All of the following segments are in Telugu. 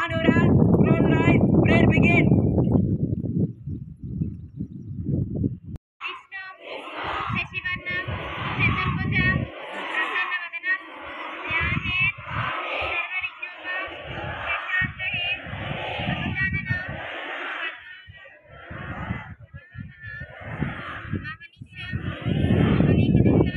Hand over hand, close your eyes, prayer begin. Vishnu శశివర్ణం చతుర్భుజ ప్రసన్నవదనం ధ్యానే సర్వవిజ్ఞోప ప్రశాంతహే అనుజానన మహనిష్యం మహనీకృత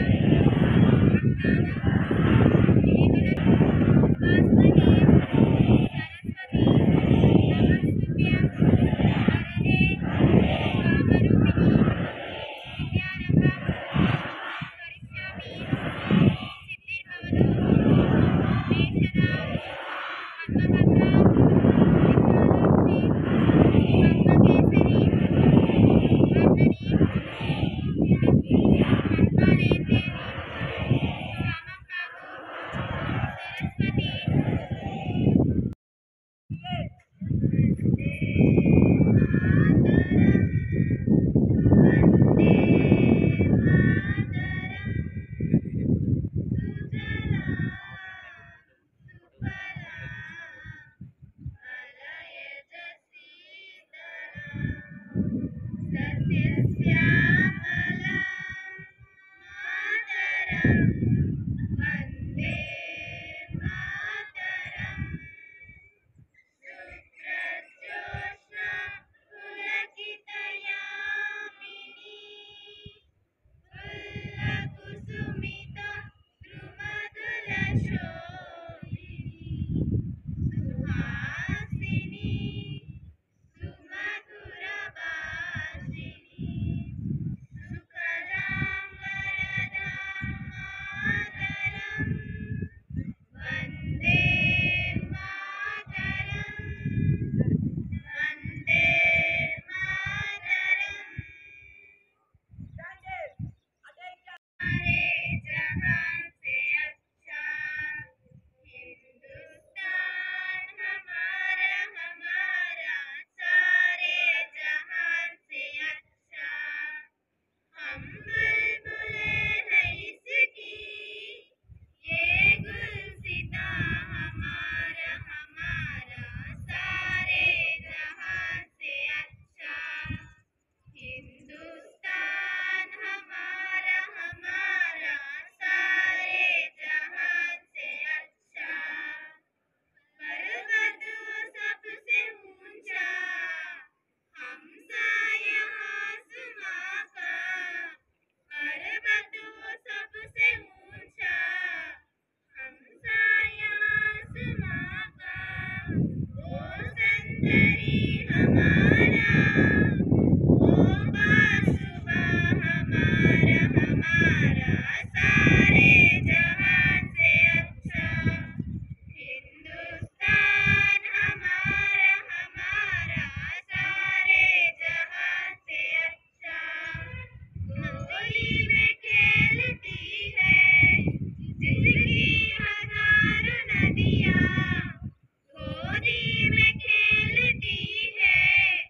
नदियाँ गोदी में खेलती है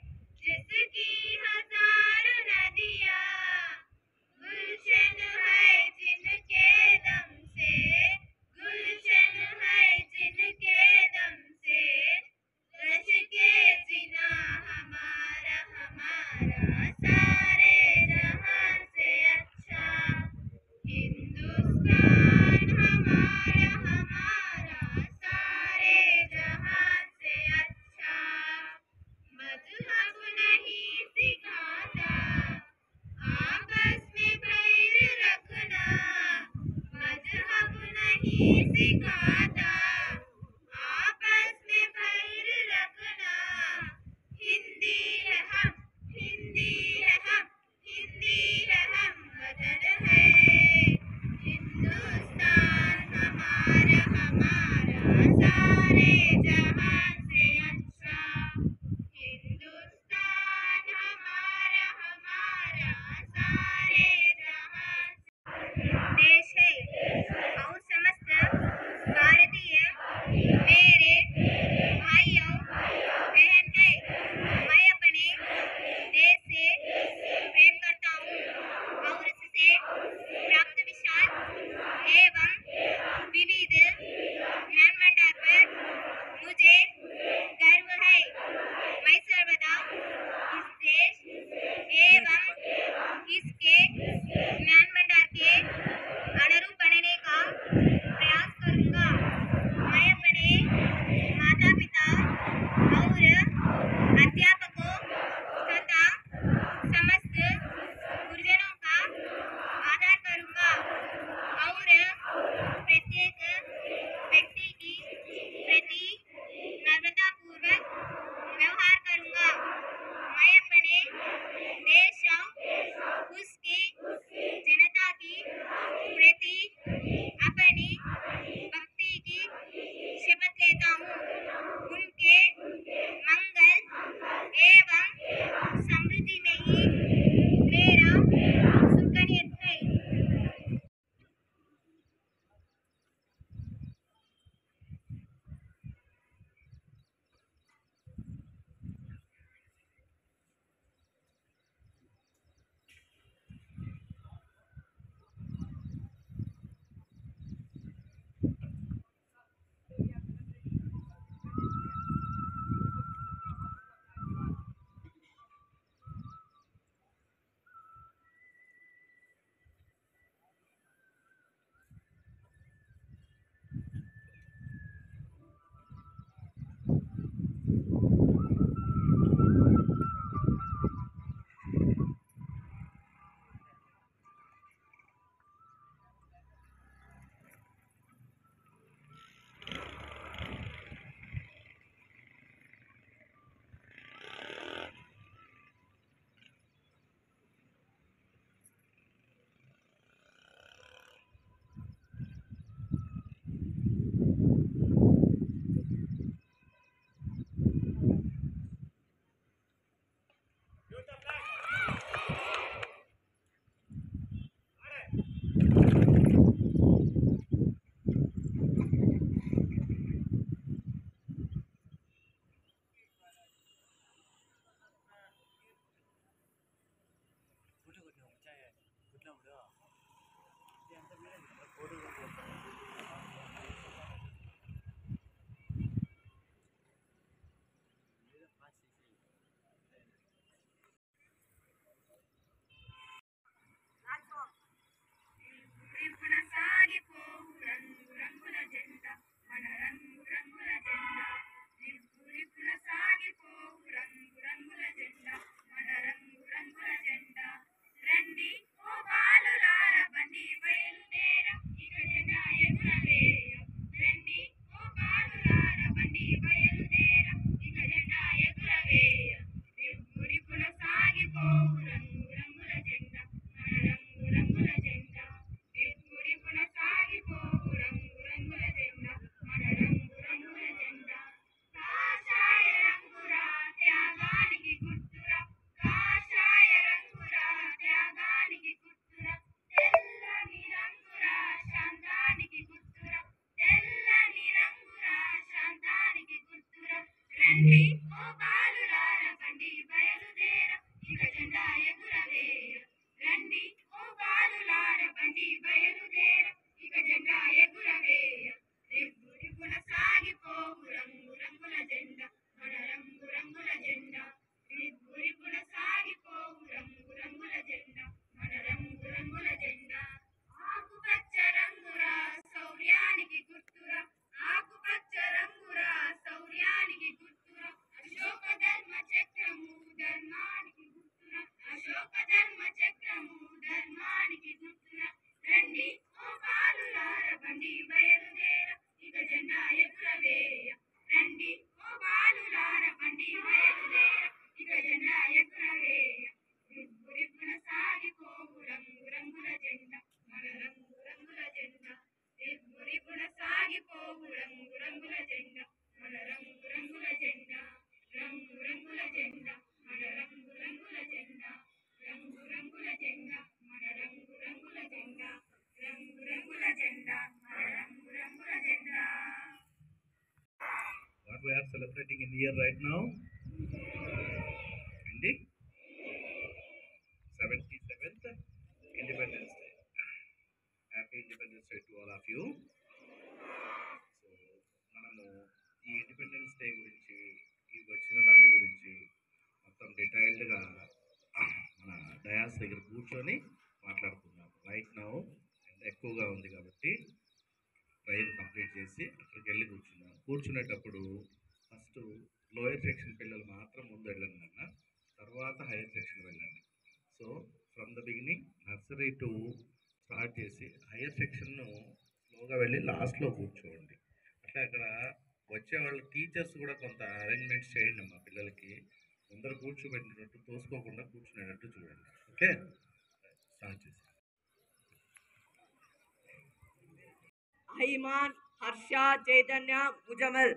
రండి ఓ బాలులార బండి బయలుదేర ఇక జెండా ఎగురవేయ రండి ఓ బాలులార బండి బయలుదేర ఇక జెండా ఎగురవేయ రివ్వు రివ్వున సాగిపోవు రంగు రంగుల జెండా మన రంగు రంగుల జెండా రివ్వు రివ్వున సాగిపోవు రంగు రంగుల జెండా మన రంగు రంగుల జెండా ఆకుపచ్చ రంగురా శౌర్యానికి గుర్తురా ఆకుపచ్చ రంగురా శౌర్యానికి గుర్తురా అశోక ధర్మ చక్రము ధర్మానికి గుర్తురా అశోక ధర్మ చక్రము ధర్మానికి గుర్తురా రండి ఓ బాలులార బండి బయలుదేర ఇక జెండా ఎగురవేయ రండి ఓ బాలులార బండి బయలుదేర ఇక జెండా ఎగురవేయ రివ్వు రివ్వున సాగిపోవు రంగు రంగుల జెండా మన రంగు రంగుల జెండా రివ్వు రివ్వున సాగిపోవు రంగు రంగుల జెండా మన రంగు రంగుల జెండా రంగు రంగుల జెండా మన రంగు రంగుల జెండా రంగు రంగుల జెండా మన రంగు రంగుల జెండా రంగు రంగుల జెండా మన రంగు రంగుల జెండా what we are celebrating in here right now? Andy? 77th Independence Day. Happy Independence Day to all of you. So మనము ఈ ఇండిపెండెన్స్ డే గురించి ఈ వచ్చిన దాని గురించి మొత్తం డీటెయిల్డ్గా మన డయాస్ దగ్గర కూర్చొని మాట్లాడుకుందాం రైట్ నౌ ఎక్కువగా ఉంది కాబట్టి ట్రైన్ కంప్లీట్ చేసి అక్కడికి వెళ్ళి కూర్చున్నాం కూర్చునేటప్పుడు ఫస్ట్ లోయర్ సెక్షన్ పిల్లలు మాత్రం ముందు వెళ్ళండి అన్న తర్వాత హైయర్ సెక్షన్ వెళ్ళండి so from the beginning nursery to start చేసి హైయర్ సెక్షన్ను స్లోగా వెళ్ళి లాస్ట్లో కూర్చోండి అట్లా అక్కడ వచ్చే వాళ్ళ టీచర్స్ కూడా కొంత అరేంజ్మెంట్స్ చేయండి మా పిల్లలకి ముందర కూర్చోబెట్టినట్టు తోసుకోకుండా కూర్చునేటట్టు చూడండి ఓకే స్టార్ట్ చేసి అహిమాన్ హర్ష చైతన్య ముజమల్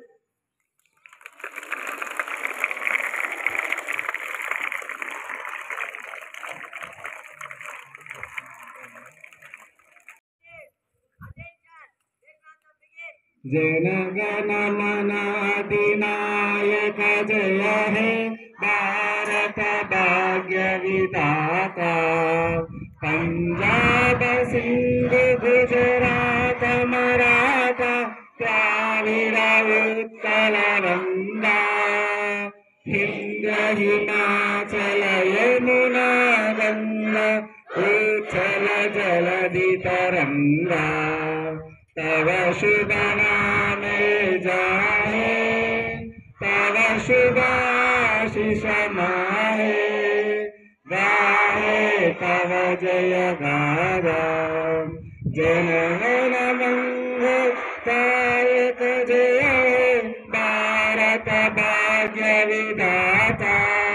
जनगणमनाधिनायक जय हे भारत भाग्य विधाता पंजाब सिंध गुजरात मराठा द्राविड उत्कल गंगा हिंद हिमाचल यमुना गंगा उच्छल जलधि तरंगा तव शुभ नामे जाहे तव शुभ आशीष माहे गाहे तव जय गावा जन गण मंगल दायक जय हे, भारत भाग्य विधाता